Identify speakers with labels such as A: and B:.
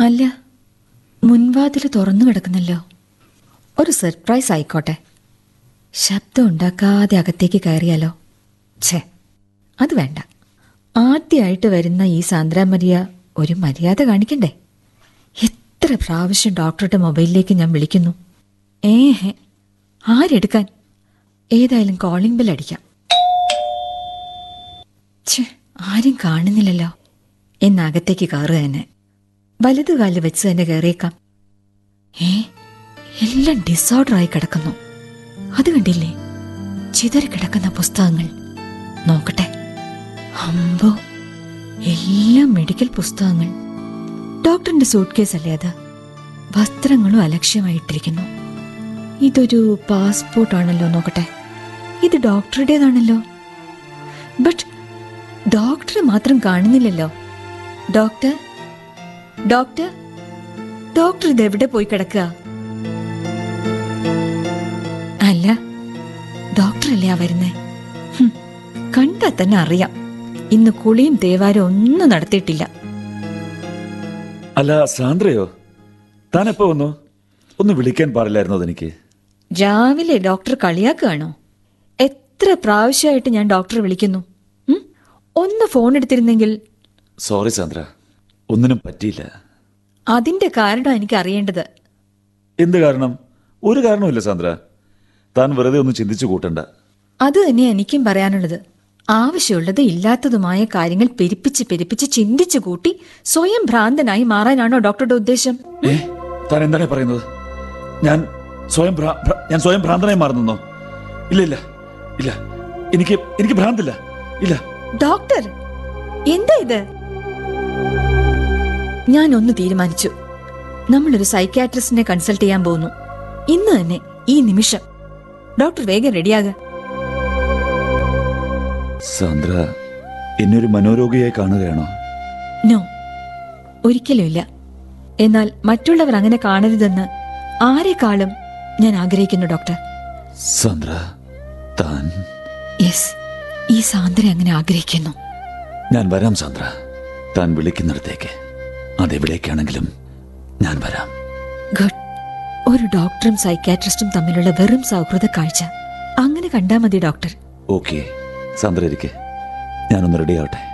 A: അല്ല മുൻവാതിൽ തുറന്നു കിടക്കുന്നല്ലോ ഒരു സർപ്രൈസ് ആയിക്കോട്ടെ ശബ്ദം ഉണ്ടാക്കാതെ അകത്തേക്ക് കയറിയാലോ ഛേ അത് വേണ്ട ആദ്യമായിട്ട് വരുന്ന ഈ സാന്ദ്രാമരിയ ഒരു മര്യാദ കാണിക്കണ്ടേ എത്ര പ്രാവശ്യം ഡോക്ടറുടെ മൊബൈലിലേക്ക് ഞാൻ വിളിക്കുന്നു ഏഹേ ആരെടുക്കാൻ ഏതായാലും കോളിംഗ് ബെൽ അടിക്കാം ഛേ ആരും കാണുന്നില്ലല്ലോ എന്നകത്തേക്ക് കയറുക തന്നെ വലതുകാലിൽ വെച്ച് തന്നെ കയറിയേക്കാം ഏ എല്ലാം ഡിസോർഡർ ആയി കിടക്കുന്നു അത് കണ്ടില്ലേ ചിതറി കിടക്കുന്ന പുസ്തകങ്ങൾ നോക്കട്ടെ അമ്പോ എല്ലാം മെഡിക്കൽ പുസ്തകങ്ങൾ ഡോക്ടറിന്റെ സൂട്ട് കേസ് അല്ലേ അത് വസ്ത്രങ്ങളും അലക്ഷ്യമായിട്ടിരിക്കുന്നു ഇതൊരു പാസ്പോർട്ട് ആണല്ലോ നോക്കട്ടെ ഇത് ഡോക്ടറുടേതാണല്ലോ ബട്ട് ഡോക്ടറെ മാത്രം കാണുന്നില്ലല്ലോ ഡോക്ടർ ഡോക്ടർ ഡോക്ടർ ഇത് എവിടെ പോയി കിടക്കുക അല്ല ഡോക്ടറല്ലേ ആ വരുന്നേ ഹും, കണ്ടാ തന്നെ അറിയാം ഇന്ന് കുളിയും തേവാരും ഒന്നും നടത്തിയിട്ടില്ല
B: അല്ല സാന്ദ്രയോ താൻ എപ്പോ വന്നു ഒന്ന് വിളിക്കാൻ പാടില്ലായിരുന്നോ എനിക്ക്
A: രാവിലെ ഡോക്ടർ കളിയാക്കുകയാണോ എത്ര പ്രാവശ്യമായിട്ട് ഞാൻ ഡോക്ടറെ വിളിക്കുന്നു ഉം? ഒന്ന് ഫോൺ എടുത്തിരുന്നെങ്കിൽ
B: സോറി സാന്ദ്ര ഒന്നിനും പറ്റിയില്ല
A: അതിന്റെ കാരണം എനിക്ക് അറിയേണ്ടത്
B: എന്ത് കാരണം ഒരു കാരണവുമില്ല സാന്ദ്ര താൻ വെറുതെ ഒന്ന് ചിന്തിച്ചു കൂട്ടണ്ട
A: അത് തന്നെ എനിക്കും പറയാനുള്ളത് ആവശ്യമുള്ളത് ഇല്ലാത്തതുമായ കാര്യങ്ങൾ പെരുപ്പിച്ച് പെരുപ്പിച്ച് ചിന്തിച്ചു കൂട്ടി സ്വയം ഭ്രാന്തനായി മാറാനാണോ ഡോക്ടറുടെ ഉദ്ദേശം
B: ഏ താൻ എന്താണ് പറയുന്നത് ഞാൻ സ്വയം ഭ്രാ- ഭ്രാ- ഞാൻ സ്വയം ഭ്രാന്തനായി മാറുന്നോ ഇല്ല ഇല്ല ഇല്ല എനിക്ക് എനിക്ക് ഭ്രാന്തില്ല ഇല്ല
A: ഡോക്ടർ എന്താ ഇത് ഞാൻ ഒന്ന് തീരുമാനിച്ചു നമ്മളൊരു സൈക്യാട്രിസ്റ്റിനെ കൺസൾട്ട് ചെയ്യാൻ പോകുന്നു ഇന്ന് തന്നെ ഈ നിമിഷം ഡോക്ടർ വേഗം റെഡിയാകുക
B: സാന്ദ്ര എന്നെ ഒരു മനോരോഗിയായി കാണുകയാണോ
A: നോ ഒരിക്കലുമില്ല എന്നാൽ മറ്റുള്ളവർ അങ്ങനെ കാണരുതെന്ന് ആരെക്കാളും ഞാൻ ആഗ്രഹിക്കുന്നു ഡോക്ടർ
B: സാന്ദ്ര താൻ
A: യെസ് ഈ സാന്ദ്ര അങ്ങനെ ആഗ്രഹിക്കുന്നു
B: ഞാൻ വരാം സാന്ദ്ര താൻ വിളിക്കുന്നിടത്തേക്ക് അതെവിടേക്കാണെങ്കിലും ഞാൻ വരാം
A: ഗുഡ് ഒരു ഡോക്ടറും സൈക്യാട്രിസ്റ്റും തമ്മിലുള്ള വെറും സൗഹൃദ കാഴ്ച അങ്ങനെ കണ്ടാ മതി ഡോക്ടർ
B: ഓക്കെ സാന്ദ്ര ഇരിക്കെ ഞാനൊന്ന് റെഡി ആവട്ടെ